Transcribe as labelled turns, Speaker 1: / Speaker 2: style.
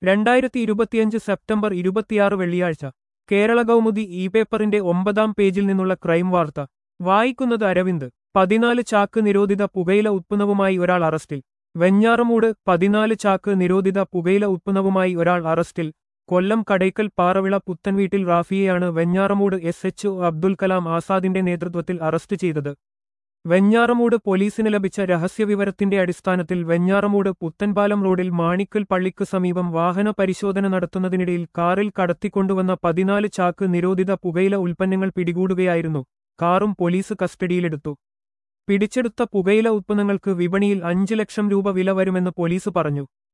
Speaker 1: രണ്ടായിരത്തി ഇരുപത്തിയഞ്ച് സെപ്റ്റംബർ ഇരുപത്തിയാറ് വെള്ളിയാഴ്ച കേരള കൗമുദി ഇ പേപ്പറിന്റെ ഒമ്പതാം പേജിൽ നിന്നുള്ള ക്രൈം വാർത്ത വായിക്കുന്നത് അരവിന്ദ് പതിനാല് ചാക്ക് നിരോധിത പുകയില ഉത്പന്നവുമായി ഒരാൾ അറസ്റ്റിൽ വെഞ്ഞാറമൂട് പതിനാല് ചാക്ക് നിരോധിത പുകയില ഉത്പന്നവുമായി ഒരാൾ അറസ്റ്റിൽ കൊല്ലം കടയ്ക്കൽ പാറവിള പുത്തൻവീട്ടിൽ റാഫിയെയാണ് Venjaramoodu S H O Abdul Kalam ആസാദിന്റെ നേതൃത്വത്തിൽ അറസ്റ്റ് ചെയ്തത് വെഞ്ഞാറമൂട് പോലീസിന് ലഭിച്ച രഹസ്യവിവരത്തിന്റെ അടിസ്ഥാനത്തിൽ വെഞ്ഞാറമൂട് പുത്തൻപാലം റോഡിൽ മാണിക്കൽ പള്ളിക്ക് സമീപം വാഹന പരിശോധന നടത്തുന്നതിനിടയിൽ കാറിൽ കടത്തിക്കൊണ്ടുവന്ന പതിനാല് ചാക്ക് നിരോധിത പുകയില ഉൽപ്പന്നങ്ങൾ പിടികൂടുകയായിരുന്നു കാറും പോലീസ് കസ്റ്റഡിയിലെടുത്തു പിടിച്ചെടുത്ത പുകയില ഉത്പന്നങ്ങൾക്ക് വിപണിയിൽ അഞ്ച് ലക്ഷം രൂപ വില വരുമെന്ന് പോലീസ് പറഞ്ഞു